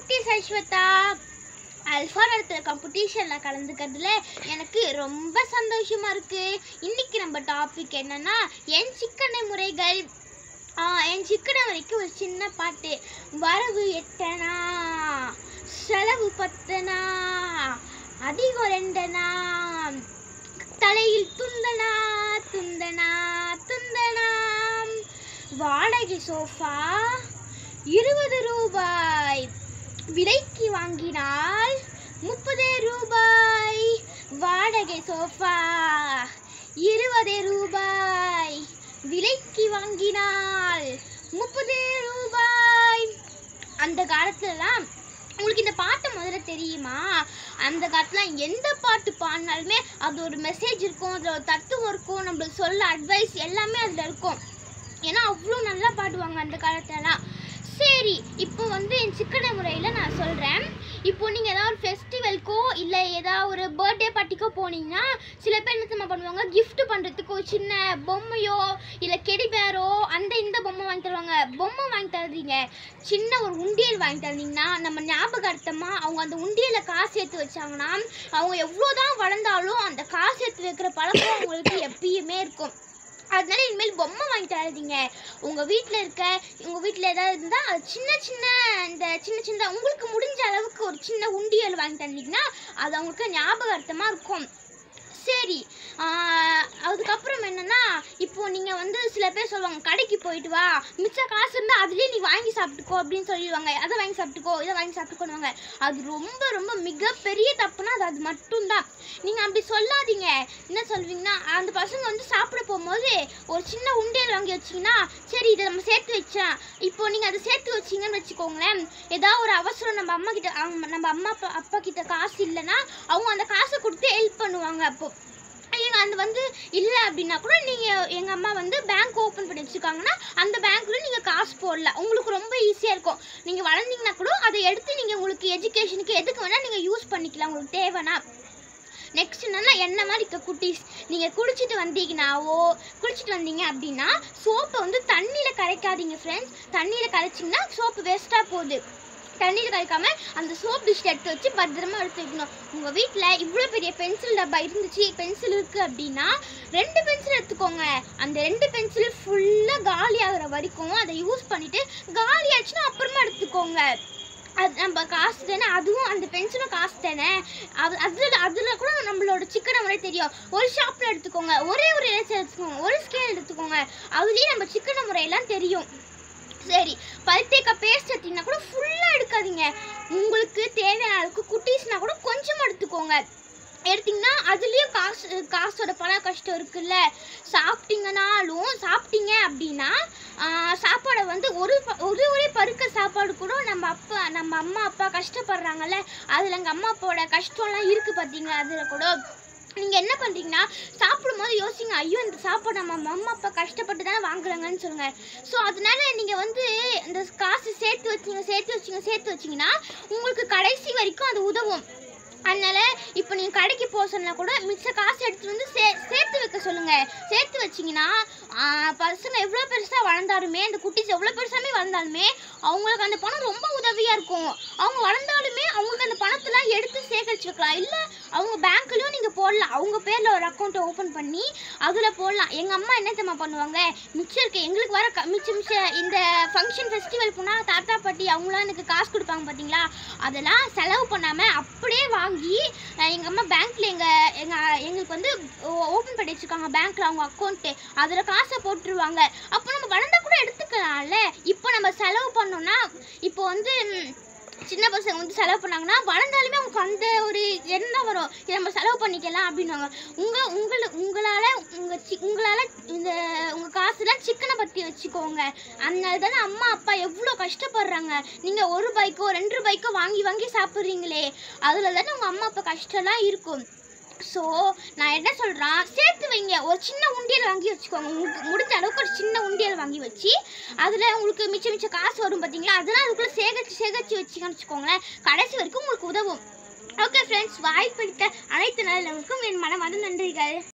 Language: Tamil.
குட்டி சஸ்வதா அல்ஃபா நடத்துகிற காம்படிஷனில் கலந்துக்கிறதுல எனக்கு ரொம்ப சந்தோஷமா இருக்கு இன்னைக்கு நம்ம டாபிக் என்னன்னா என் சிக்கனை முறைகள் ஆ, என் சிக்கனை வரைக்கும் ஒரு சின்ன பாட்டு வரவு எட்டனா செலவு பத்தனா அதிகம் ரெண்டனா தலையில் துந்தனா துந்தனா துந்தனா வாடகை சோஃபா இருபது ரூபாய் விலைக்கு வாங்கினால் முப்பதே ரூபாய் வாடகை சோஃபா இருபதே ரூபாய் விலைக்கு வாங்கினால் முப்பதே ரூபாய் அந்த காலத்துலலாம் உங்களுக்கு இந்த பாட்டு முதல்ல தெரியுமா அந்த காலத்துல எந்த பாட்டு பாடினாலுமே அது ஒரு மெசேஜ் இருக்கும் அதில் ஒரு தத்துவம் இருக்கும் நம்மளுக்கு சொல்ல அட்வைஸ் எல்லாமே அதில் இருக்கும் ஏன்னா அவ்வளோ நல்லா பாடுவாங்க அந்த காலத்துலலாம் சரி இப்போ வந்து என் சிக்கன முறையில் நான் சொல்கிறேன் இப்போ நீங்கள் ஏதாவது ஒரு ஃபெஸ்டிவல்க்கோ இல்லை ஏதாவது ஒரு பர்த்டே பார்ட்டிக்கோ போனீங்கன்னா சில பேர் என்ன தெரியுமா பண்ணுவாங்க gift பண்ணுறதுக்கு ஒரு சின்ன பொம்மையோ இல்லை கெடி பேரோ அந்த இந்த பொம்மை வாங்கி தருவாங்க பொம்மை வாங்கி தருவீங்க சின்ன ஒரு உண்டியல் வாங்கி தந்தீங்கன்னா நம்ம ஞாபகார்த்தமாக அவங்க அந்த உண்டியலில் காசு சேர்த்து வச்சாங்கன்னா அவங்க எவ்வளோதான் வளர்ந்தாலும் அந்த காசு சேர்த்து வைக்கிற பழக்கம் அவங்களுக்கு எப்பயுமே இருக்கும் அதனால இனிமேல் பொம்மை வாங்கி தராதீங்க உங்கள் வீட்டில் இருக்க உங்கள் வீட்டில் ஏதாவது இருந்தால் அது சின்ன சின்ன இந்த சின்ன சின்ன உங்களுக்கு முடிஞ்ச அளவுக்கு ஒரு சின்ன உண்டியல் வாங்கி தந்தீங்கன்னா அது அவங்களுக்கு ஞாபகார்த்தமாக இருக்கும் சரி ஆஹ், அதுக்கப்புறம் என்னன்னா இப்போ நீங்கள் வந்து சில பேர் சொல்லுவாங்க கடைக்கு போயிட்டு வா மிச்ச காசு இருந்தால் அதுலேயே நீ வாங்கி சாப்பிட்டுக்கோ அப்படின்னு சொல்லிடுவாங்க அதை வாங்கி சாப்பிட்டுக்கோ இதை வாங்கி சாப்பிட்டுக்கோனுவாங்க அது ரொம்ப ரொம்ப மிகப்பெரிய தப்புனா அது அது மட்டும்தான் நீங்கள் அப்படி சொல்லாதீங்க என்ன சொல்வீங்கன்னா அந்த பசங்க வந்து சாப்பிட போகும்போது ஒரு சின்ன உண்டியல் வாங்கி வச்சிங்கன்னா சரி இதை நம்ம சேர்த்து வச்சேன் இப்போ நீங்கள் அதை சேர்த்து வச்சீங்கன்னு வச்சுக்கோங்களேன் ஏதாவது ஒரு அவசரம் நம்ம அம்மா கிட்ட அவங்க- நம்ம அம்மா அப்பா அப்பா கிட்ட காசு இல்லைன்னா அவங்க அந்த காசை கொடுத்து ஹெல்ப் பண்ணுவாங்க அப்போ எங்க அது வந்து இல்லை அப்படின்னா கூட நீங்கள் எங்கள் அம்மா வந்து பேங்க் ஓப்பன் பண்ணி வச்சுருக்காங்கன்னா அந்த பேங்க்கில் நீங்கள் காசு போடலாம் உங்களுக்கு ரொம்ப ஈஸியாக இருக்கும் நீங்கள் வளர்ந்தீங்கன்னா கூட அதை எடுத்து நீங்கள் உங்களுக்கு எஜுகேஷனுக்கு எதுக்கு வேணால் நீங்கள் யூஸ் பண்ணிக்கலாம் உங்களுக்கு தேவைன்னா நெக்ஸ்ட் என்னன்னா என்ன மாதிரி இருக்க குட்டீஸ் நீங்கள் குடிச்சிட்டு வந்தீங்கன்னாவோ குளிச்சுட்டு வந்தீங்க அப்படின்னா சோப்பை வந்து தண்ணியில் கரைக்காதீங்க ஃப்ரெண்ட்ஸ் தண்ணியில் கரைச்சிங்கன்னா சோப்பு வேஸ்ட்டாக போகுது தண்ணியில் கரைக்காம அந்த சோப் டிஷ் எடுத்து வச்சு பத்திரமா எடுத்து வைக்கணும் உங்கள் வீட்டில் இவ்வளோ பெரிய பென்சில் டப்பா இருந்துச்சு பென்சில் இருக்குது அப்படின்னா ரெண்டு பென்சில் எடுத்துக்கோங்க அந்த ரெண்டு பென்சில் ஃபுல்லாக காலி ஆகுற வரைக்கும் அதை யூஸ் பண்ணிவிட்டு காலி ஆச்சுன்னா அப்புறமா எடுத்துக்கோங்க அது நம்ம காசு தானே அதுவும் அந்த பென்சிலும் காசு தானே அது அதில் அதில் கூட நம்மளோட சிக்கனை முறை தெரியும் ஒரு ஷாப்பில் எடுத்துக்கோங்க ஒரே ஒரு இறைச்சி எடுத்துக்கோங்க ஒரு ஸ்கேல் எடுத்துக்கோங்க அதுலேயும் நம்ம சிக்கன முறையெல்லாம் தெரியும் சரி பல்தேக்கா பேஸ்ட் எடுத்தீங்கன்னா கூட ஃபுல்லாக எடுக்காதீங்க உங்களுக்கு தேவையான அளவுக்கு குட்டீஸ்னா கூட கொஞ்சமாக எடுத்துக்கோங்க எடுத்தீங்கன்னா அதுலேயும் காசு காசோட பண கஷ்டம் இருக்குல்ல சாப்பிட்டீங்கனாலும் சாப்பிட்டீங்க அப்படின்னா ஆஹ், சாப்பாடை வந்து ஒரு ப- ஒரு ஒரே பருக்க சாப்பாடு கூட நம்ம அப்பா நம்ம அம்மா அப்பா கஷ்டப்படுறாங்கல்ல அதில் எங்கள் அம்மா அப்பாவோட கஷ்டம்லாம் இருக்குது பார்த்தீங்க அதில் கூட நீங்கள் என்ன பண்ணுறீங்கன்னா சாப்பிடும்போது யோசிங்க ஐயோ இந்த சாப்பாடு நம்ம அம்மா அப்பா கஷ்டப்பட்டு தானே வாங்குறாங்கன்னு சொல்லுங்கள் ஸோ அதனால நீங்கள் வந்து இந்த காசு சேர்த்து வச்சிங்க சேர்த்து வச்சிங்க சேர்த்து வச்சிங்கன்னா உங்களுக்கு கடைசி வரைக்கும் அது உதவும் அதனால இப்போ நீங்கள் கடைக்கு போக சொன்னா கூட மிச்ச காசு எடுத்துட்டு வந்து சே சேர்த்து வைக்க சொல்லுங்க சேர்த்து வச்சிங்கன்னா ஆஹ், பசங்க எவ்வளோ பெருசாக வளர்ந்தாலுமே அந்த குட்டீஸ் எவ்வளோ பெருசாமே வளர்ந்தாலுமே அவங்களுக்கு அந்த பணம் ரொம்ப உதவியாக இருக்கும் அவங்க வளர்ந்தாலுமே அவங்களுக்கு அந்த பணத்தெல்லாம் எடுத்து சேகரிச்சு வைக்கலாம் இல்லை அவங்க பேங்க்லேயும் நீங்கள் போடலாம் அவங்க பேரில் ஒரு அக்கௌண்ட்டை ஓப்பன் பண்ணி அதில் போடலாம் எங்கள் அம்மா என்ன தெரியுமா பண்ணுவாங்க மிச்சம் இருக்கு எங்களுக்கு வர க- மிச்ச மிச்ச இந்த ஃபங்க்ஷன் ஃபெஸ்டிவல் போனால் தாத்தா பாட்டி அவங்களாம் எனக்கு காசு கொடுப்பாங்க பார்த்தீங்களா அதெல்லாம் செலவு பண்ணாமல் அப்படியே வாங்கி எங்கள் அம்மா பேங்க்கில் எங்கள் எங்கள் எங்களுக்கு வந்து ஓப்பன் பண்ணி வச்சுருக்காங்க பேங்க்கில் அவங்க அக்கௌண்ட்டு அதில் காசை போட்டுருவாங்க அப்போ நம்ம வளர்ந்தா கூட எடுத்துக்கலாம்ல இப்போ நம்ம செலவு பண்ணோம்னா இப்போ வந்து ம், சின்ன பசங்க வந்து செலவு பண்ணாங்கன்னா வளர்ந்தாலுமே அவங்களுக்கு அந்த ஒரு எண்ணம் தான் வரும் இதை நம்ம செலவு பண்ணிக்கலாம் அப்படின்னுவாங்க உங்கள் உங்களை உங்களால் உங்கள் சி உங்களால் இந்த உங்கள் காசுலாம் சிக்கனை பற்றி வச்சுக்கோங்க அதனால தானே அம்மா அப்பா எவ்வளோ கஷ்டப்படுறாங்க நீங்கள் ஒரு ரூபாய்க்கோ ரெண்டு ரூபாய்க்கோ வாங்கி வாங்கி சாப்பிட்றீங்களே அதில் தானே உங்கள் அம்மா அப்பா கஷ்டம்லாம் இருக்கும் ஸோ நான் என்ன சொல்கிறேன் சேர்த்து வைங்க ஒரு சின்ன உண்டியல் வாங்கி வச்சுக்கோங்க உங்களுக்கு முடிஞ்ச அளவுக்கு ஒரு சின்ன உண்டியல் வாங்கி வச்சு அதில் உங்களுக்கு மிச்ச மிச்ச காசு வரும் பார்த்தீங்களா அதெல்லாம் அதுக்குள்ளே சேகரித்து சேகரித்து வச்சுக்கன்னு வச்சுக்கோங்களேன் கடைசி வரைக்கும் உங்களுக்கு உதவும் ஓகே ஃப்ரெண்ட்ஸ் வாய்ப்பளித்த அனைத்து நல்லவங்களுக்கும் என் மனமார்ந்த நன்றிகள்